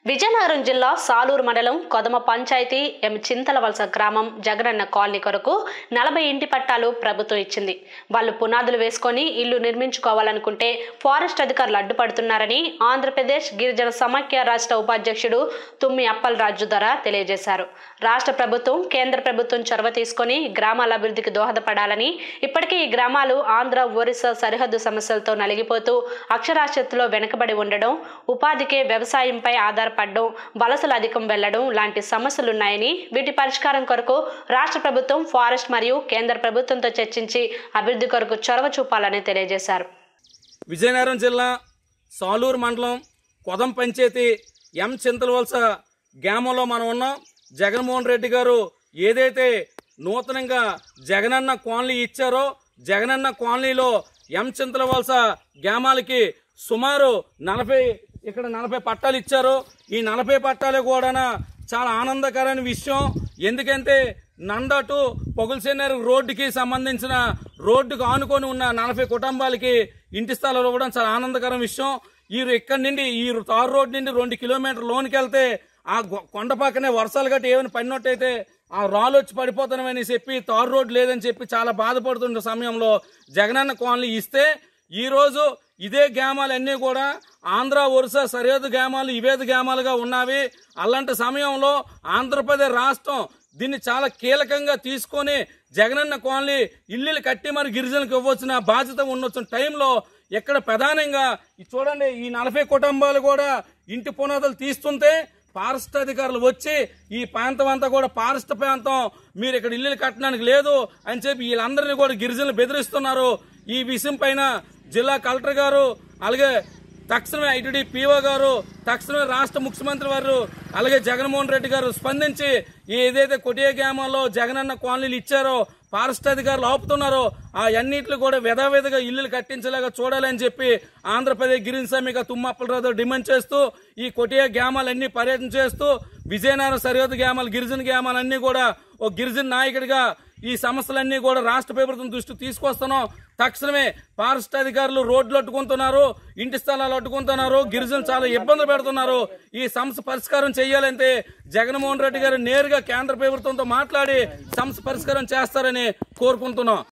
విజయనగరం జిల్లా సాలూరు మండలం కొదమ పంచాయతీ ఎం చింతలవలస గ్రామం జగనన్న కాలనీ కొరకు నలభై ఇంటి పట్టాలు ప్రభుత్వం ఇచ్చింది వాళ్ళు పునాదులు వేసుకొని ఇల్లు నిర్మించుకోవాలనుకుంటే ఫారెస్ట్ అధికారులు అడ్డుపడుతున్నారని ఆంధ్రప్రదేశ్ గిరిజన సమాఖ్య రాష్ట్ర ఉపాధ్యక్షుడు తుమ్మి అప్పలరాజు ధర తెలియజేశారు రాష్ట్ర ప్రభుత్వం కేంద్ర ప్రభుత్వం చొరవ తీసుకొని గ్రామాల అభివృద్ధికి దోహదపడాలని ఇప్పటికీ ఈ గ్రామాలు ఆంధ్ర ఒరిస్సా సరిహద్దు సమస్యలతో నలిగిపోతూ అక్షరాస్యతలో వెనుకబడి ఉండడం ఉపాధికే వ్యవసాయంపై ఆధారపడడం వలసలు అధికం వెళ్లడం లాంటి సమస్యలున్నాయని వీటి పరిష్కారం కొరకు రాష్ట్ర ప్రభుత్వం ఫారెస్ట్ మరియు కేంద్ర ప్రభుత్వంతో చర్చించి అభివృద్ధి కొరకు చొరవ చూపాలని తెలియజేశారు విజయనగరం జిల్లా సాలూరు మండలం కొదం పంచాయతీ ఎం చింతలవలస గ్రామంలో మనం ఉన్నాం జగన్మోహన్ రెడ్డి గారు ఏదైతే నూతనంగా జగనన్న కాలనీ ఇచ్చారో జగనన్న కాలనీలో ఎం చింతలవలస గ్రామాలకి సుమారు నలభై ఇక్కడ నలభై పట్టాలు ఇచ్చారు ఈ నలభై పట్టాలు కూడా చాలా ఆనందకరమైన విషయం ఎందుకంటే నంద టు పొగులసేనర్ రోడ్డుకి సంబంధించిన రోడ్డుకు ఆనుకొని ఉన్న నలభై కుటుంబాలకి ఇంటి స్థలాలు ఇవ్వడం చాలా ఆనందకరం విషయం ఈ ఇక్కడి నుండి ఈ తారు రోడ్ నుండి రెండు కిలోమీటర్ లోనికి వెళ్తే ఆ గొ- కొండ పక్కనే వర్షాలు గట్టి ఏమైనా పడినట్టయితే ఆ రాళ్ళు వచ్చి పడిపోతానని చెప్పి తారు రోడ్ లేదని చెప్పి చాలా బాధపడుతున్న సమయంలో జగనన్న కాలనీ ఇస్తే ఈ రోజు ఇదే గ్రామాలన్నీ కూడా ఆంధ్ర ఒరిస్సా సరిహద్దు గ్రామాలు ఇవేది గ్రామాలుగా ఉన్నవి అలాంటి సమయంలో ఆంధ్రప్రదేశ్ రాష్ట్రం దీన్ని చాలా కీలకంగా తీసుకొని జగనన్న కాలనీ ఇల్లులు కట్టి మరి గిరిజనులకు ఇవ్వచ్చిన బాధ్యత ఉండొచ్చిన టైంలో ఇక్కడ ప్రధానంగా ఈ చూడండి ఈ నలభై కుటుంబాలు కూడా ఇంటి పునాదులు తీస్తుంటే ఫారెస్ట్ అధికారులు వచ్చి ఈ ప్రాంతం అంతా కూడా ఫారెస్ట్ ప్రాంతం మీరు ఇక్కడ ఇల్లులు కట్టడానికి లేదు అని చెప్పి వీళ్ళందరినీ కూడా గిరిజనులు బెదిరిస్తున్నారు ఈ విషయం పైన జిల్లా కలెక్టర్ గారు అలాగే తక్షణమే ఐటీడీ పీఓ గారు తక్షణమే రాష్ట్ర ముఖ్యమంత్రి వారు అలాగే జగన్మోహన్ రెడ్డి గారు స్పందించి ఈ ఏదైతే కొటియ గ్రామంలో జగనన్న కాలనీలు ఇచ్చారో ఫారెస్ట్ అధికారులు ఆపుతున్నారో ఆ అన్నింటిని కూడా విధావిధిగా ఇల్లులు కట్టించేలాగా చూడాలని చెప్పి ఆంధ్రప్రదేశ్ గిరిజన సమీక తుమ్మప్పలరావు డిమాండ్ చేస్తూ ఈ కొటియ గ్రామాలన్నీ పర్యటన చేస్తూ విజయనగరం సరిహద్దు గ్రామాలు గిరిజన గ్రామాలన్నీ కూడా ఒక గిరిజన నాయకుడిగా ఈ సమస్యలన్నీ కూడా రాష్ట్ర ప్రభుత్వం దృష్టికి తీసుకొస్తున్నాం తక్షణమే ఫారెస్ట్ అధికారులు రోడ్లు అడ్డుకుంటున్నారు ఇంటి స్థలాలు అడ్డుకుంటున్నారు గిరిజనులు చాలా ఇబ్బందులు పెడుతున్నారు ఈ సమస్య పరిష్కారం చేయాలంటే జగన్మోహన్ రెడ్డి గారు నేరుగా కేంద్ర ప్రభుత్వంతో మాట్లాడి సమస్య పరిష్కారం చేస్తారని కోరుకుంటున్నాం